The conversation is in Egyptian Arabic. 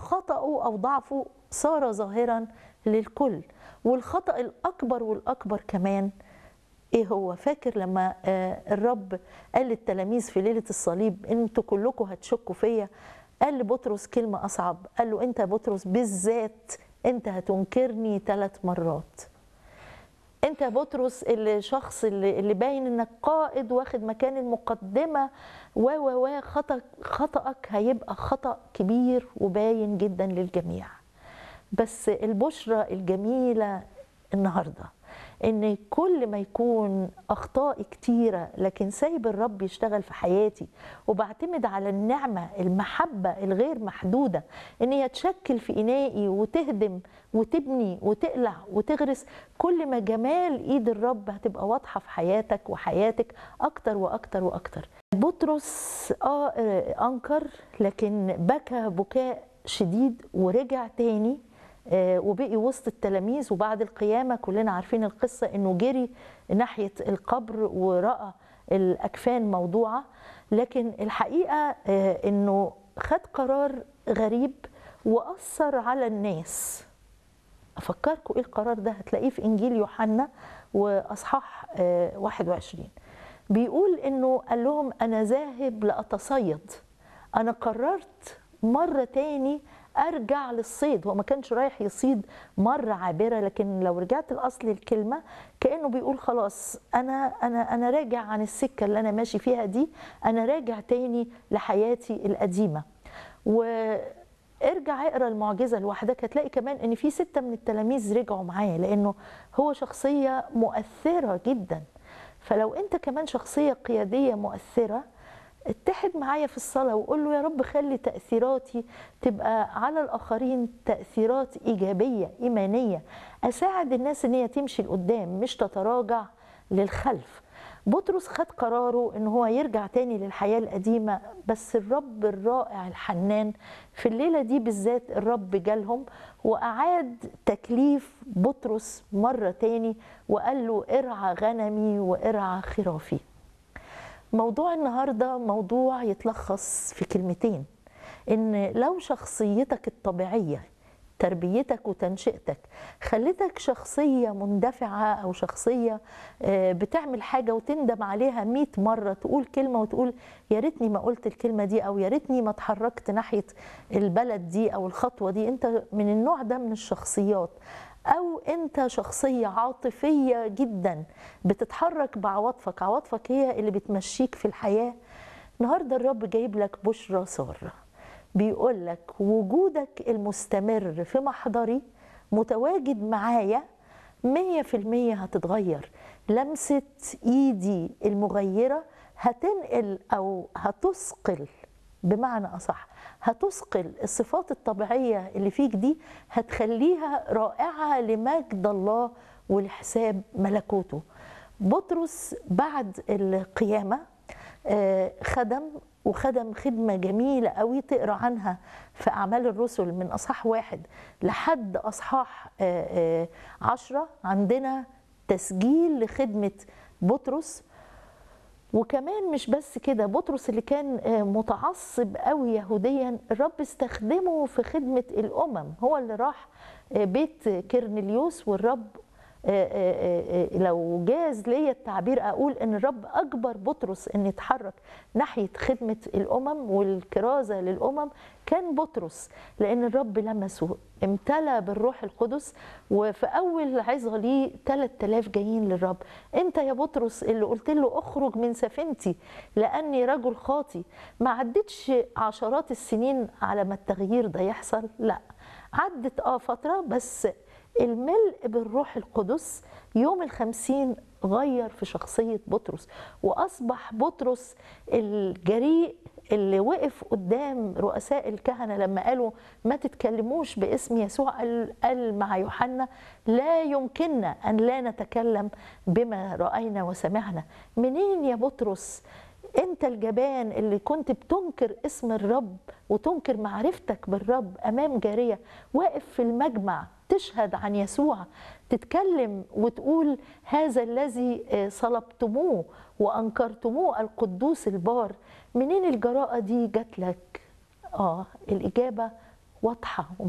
وخطأه أو ضعفه صار ظاهرا للكل والخطأ الأكبر والأكبر كمان ايه هو فاكر لما آه، الرب قال للتلاميذ في ليله الصليب انتوا كلكم هتشكوا فيا قال لبطرس كلمه اصعب قال له انت يا بطرس بالذات انت هتنكرني ثلاث مرات انت يا بطرس اللي شخص اللي, اللي باين انك قائد واخد مكان المقدمه و و و خطأ خطأك هيبقى خطأ كبير وباين جدا للجميع بس البشرى الجميله النهارده ان كل ما يكون اخطائي كتيره لكن سايب الرب يشتغل في حياتي وبعتمد على النعمه المحبه الغير محدوده ان هي تشكل في انائي وتهدم وتبني وتقلع وتغرس كل ما جمال ايد الرب هتبقى واضحه في حياتك وحياتك اكتر واكتر واكتر بطرس اه انكر لكن بكى بكاء شديد ورجع تاني آه، وبقي وسط التلاميذ وبعد القيامه كلنا عارفين القصه انه جري ناحيه القبر وراى الاكفان موضوعه لكن الحقيقه آه، انه خد قرار غريب واثر على الناس افكركم ايه القرار ده هتلاقيه في انجيل يوحنا واصحاح آه، 21 بيقول انه قال لهم انا ذاهب لاتصيد انا قررت مره تاني ارجع للصيد هو ما كانش رايح يصيد مره عابره لكن لو رجعت لاصل الكلمه كانه بيقول خلاص انا انا انا راجع عن السكه اللي انا ماشي فيها دي انا راجع تاني لحياتي القديمه و ارجع اقرا المعجزه لوحدك هتلاقي كمان ان في سته من التلاميذ رجعوا معاه لانه هو شخصيه مؤثره جدا فلو انت كمان شخصيه قياديه مؤثره اتحد معايا في الصلاة وقول له يا رب خلي تأثيراتي تبقى على الآخرين تأثيرات إيجابية إيمانية أساعد الناس إن هي تمشي لقدام مش تتراجع للخلف بطرس خد قراره ان هو يرجع تاني للحياه القديمه بس الرب الرائع الحنان في الليله دي بالذات الرب جالهم واعاد تكليف بطرس مره تاني وقال له ارعى غنمي وارعى خرافي موضوع النهارده موضوع يتلخص في كلمتين ان لو شخصيتك الطبيعيه تربيتك وتنشئتك خلتك شخصية مندفعة أو شخصية آه، بتعمل حاجة وتندم عليها مئة مرة تقول كلمة وتقول يا ريتني ما قلت الكلمة دي أو يا ريتني ما اتحركت ناحية البلد دي أو الخطوة دي أنت من النوع ده من الشخصيات أو أنت شخصية عاطفية جدا بتتحرك بعواطفك عواطفك هي اللي بتمشيك في الحياة النهاردة الرب جايب لك بشرى سارة بيقول لك وجودك المستمر في محضري متواجد معايا مية في المية هتتغير لمسة إيدي المغيرة هتنقل أو هتثقل بمعنى أصح هتثقل الصفات الطبيعية اللي فيك دي هتخليها رائعة لمجد الله ولحساب ملكوته بطرس بعد القيامة آه، خدم وخدم خدمة جميلة قوي تقرأ عنها في أعمال الرسل من أصحاح واحد لحد أصحاح آه، آه، عشرة عندنا تسجيل لخدمة بطرس وكمان مش بس كده بطرس اللي كان آه، متعصب قوي يهوديا الرب استخدمه في خدمة الأمم هو اللي راح آه، بيت كرنليوس والرب آه، آه، آه، لو جاز ليا التعبير اقول ان الرب اجبر بطرس ان يتحرك ناحيه خدمه الامم والكرازه للامم كان بطرس لان الرب لمسه امتلى بالروح القدس وفي اول عظه ليه 3000 جايين للرب انت يا بطرس اللي قلت له اخرج من سفينتي لاني رجل خاطي ما عدتش عشرات السنين على ما التغيير ده يحصل لا عدت اه فتره بس الملء بالروح القدس يوم الخمسين غير في شخصية بطرس وأصبح بطرس الجريء اللي وقف قدام رؤساء الكهنة لما قالوا ما تتكلموش باسم يسوع قال, قال مع يوحنا لا يمكننا أن لا نتكلم بما رأينا وسمعنا منين يا بطرس انت الجبان اللي كنت بتنكر اسم الرب وتنكر معرفتك بالرب امام جاريه واقف في المجمع تشهد عن يسوع تتكلم وتقول هذا الذي آه، صلبتموه وانكرتموه القدوس البار منين الجراءه دي جات لك اه الاجابه واضحه